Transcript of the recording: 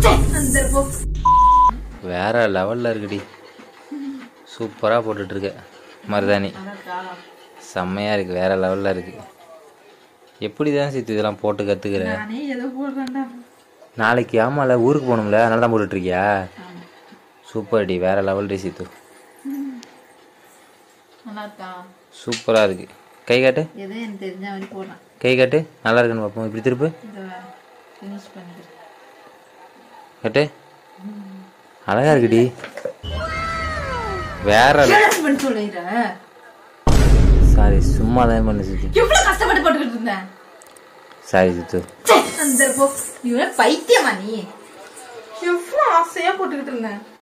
அந்த போ வேற லெவலில் இருக்குடி சூப்பராக போட்டுட்ருக்க மருதாணி அதாக்கா செம்மையாக இருக்குது வேற லெவலில் இருக்குது எப்படி தான் சித்து இதெல்லாம் போட்டு கற்றுக்கிற நானே ஏதோ போடுறேன்டா நாளைக்கு ஆமாம்ல ஊருக்கு போகணும்ல அதனால தான் போட்டுட்ருக்கியா சூப்பர் டி வேற லெவல் டி சித்து நல்லா இருக்கா சூப்பராக இருக்குது கை காட்டு எதோ எனக்கு தெரிஞ்ச மாதிரி போடுறேன் கை காட்டு நல்லா இருக்குன்னு பார்ப்போம் இப்படி திருப்பு இதை ஃபினிஷ் பண்ணிக்கிறேன் காட்டு அழகா இருக்குடி வேற பண்ணி சொல்லிடுறேன் சாரி சும்மா தான் பண்ணு சித்து எவ்வளவு கஷ்டப்பட்டு போட்டுக்கிட்டு இருந்தேன் சாரி சித்து அந்த போ நீ வேற பைத்தியமா நீ எவ்வளவு ஆசையா போட்டுக்கிட்டு இருந்தேன்